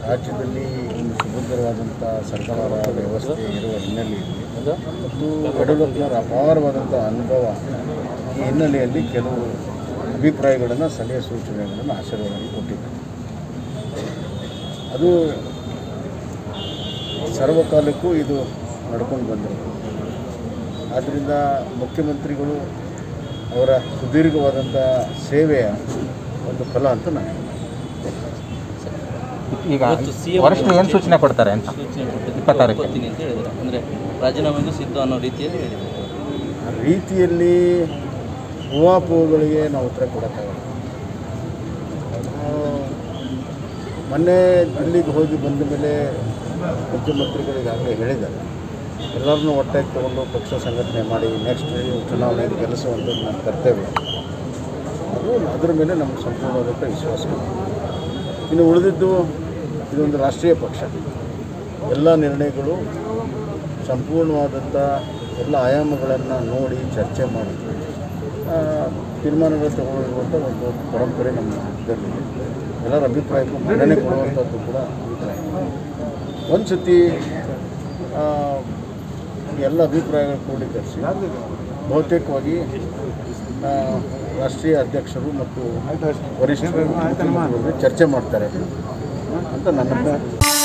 ರಾಜ್ಯದಲ್ಲಿ ಒಂದು ಸುಭದ್ರವಾದಂಥ ಸರ್ಕಾರ ವ್ಯವಸ್ಥೆ ಇರುವ ಹಿನ್ನೆಲೆಯಲ್ಲಿ ಮತ್ತು ಯಡಿಯೂರಪ್ಪನವರ ಅಪಾರವಾದಂಥ ಅನುಭವ ಈ ಹಿನ್ನೆಲೆಯಲ್ಲಿ ಕೆಲವು ಅಭಿಪ್ರಾಯಗಳನ್ನು ಸಲಹೆ ಸೂಚನೆಗಳನ್ನು ಆಶೀರ್ವಾದವಾಗಿ ಕೊಟ್ಟಿದ್ದಾರೆ ಅದು ಸರ್ವಕಾಲಕ್ಕೂ ಇದು ನಡ್ಕೊಂಡು ಬಂದಿರೋದು ಆದ್ದರಿಂದ ಮುಖ್ಯಮಂತ್ರಿಗಳು ಅವರ ಸುದೀರ್ಘವಾದಂಥ ಸೇವೆಯ ಒಂದು ಫಲ ಅಂತ ನಾನು ಹೇಳ್ತೀನಿ. ಈಗ ಇವತ್ತು CM ವರಿಷ್ಠರು ಏನು ಸೂಚನೆ ಕೊಡ್ತಾರೆ ಅಂತ ಸೂಚನೆ ಕೊಟ್ಟಿದ್ದು ಇಪ್ಪತ್ತಾರಕ್ಕೆ. ಕೊಡ್ತೀನಿ ಅಂತ ಹೇಳಿದ್ದಾರೆ ಅಂದರೆ ರಾಜೀನಾಮೆಗೂ ಸಿದ್ಧ ಅನ್ನೋ ರೀತಿಯಲ್ಲಿ ಹೇಳಿದ್ದಾರೆ ಆ ರೀತಿಯಲ್ಲಿ ಊಹಾಪೋಹಗಳಿಗೆ ನಾವು ಉತ್ತರ ಕೊಡೋಕ್ಕಾಗಲ್ಲ ಆ, ಮೊನ್ನೆ ದಿಲ್ಲಿಗೆ ಹೋಗಿ ಬಂದ ಮೇಲೆ ಮುಖ್ಯಮಂತ್ರಿಗಳು ಈಗಾಗಲೇ ಹೇಳಿದ್ದಾರೆ ಎಲ್ಲರನ್ನೂ ಒಟ್ಟಾಗಿ ತಗೊಂಡು ಪಕ್ಷ ಸಂಘಟನೆ ಮಾಡಿ ನೆಕ್ಸ್ಟ್ ಚುನಾವಣೆಯಲ್ಲಿ ಗೆಲ್ಲಿಸುವಂಥದ್ದು ನಮ್ಮ ಕರ್ತವ್ಯ ಅದು ಅದರ ಮೇಲೆ ನಮಗೆ ಸಂಪೂರ್ಣವಾದಂಥ ವಿಶ್ವಾಸ ಇದೆ. ಇನ್ನು ಉಳಿದಿದ್ದು ಇದೊಂದು ರಾಷ್ಟ್ರೀಯ ಪಕ್ಷ ಎಲ್ಲ ನಿರ್ಣಯಗಳು ಸಂಪೂರ್ಣವಾದಂಥ ಎಲ್ಲ ಆಯಾಮಗಳನ್ನು ನೋಡಿ ಚರ್ಚೆ ಮಾಡಿ ಆ, ತೀರ್ಮಾನಗಳು ತಗೊಳ್ಳುವಂಥ ಒಂದು ಪರಂಪರೆ ನಮ್ಮ ಇದರಲ್ಲಿದೆ ಎಲ್ಲರ ಅಭಿಪ್ರಾಯಕ್ಕೂ ಮನ್ನಣೆ ಕೊಡುವಂಥದ್ದು ಕೂಡ ಅಭಿಪ್ರಾಯ ಒಂದು ಸತಿ ಆ, ಎಲ್ಲ ಅಭಿಪ್ರಾಯಗಳು ಕ್ರೋಢೀಕರಿಸಿ ಬಹುತೇಕವಾಗಿ ಆ, ರಾಷ್ಟ್ರೀಯ ಅಧ್ಯಕ್ಷರು ಮತ್ತು ವರಿಷ್ಠರು ಮುಖ್ಯಮಂತ್ರಿಗಳು ಚರ್ಚೆ ಮಾಡ್ತಾರೆ ಅಂತ ನನ್ನ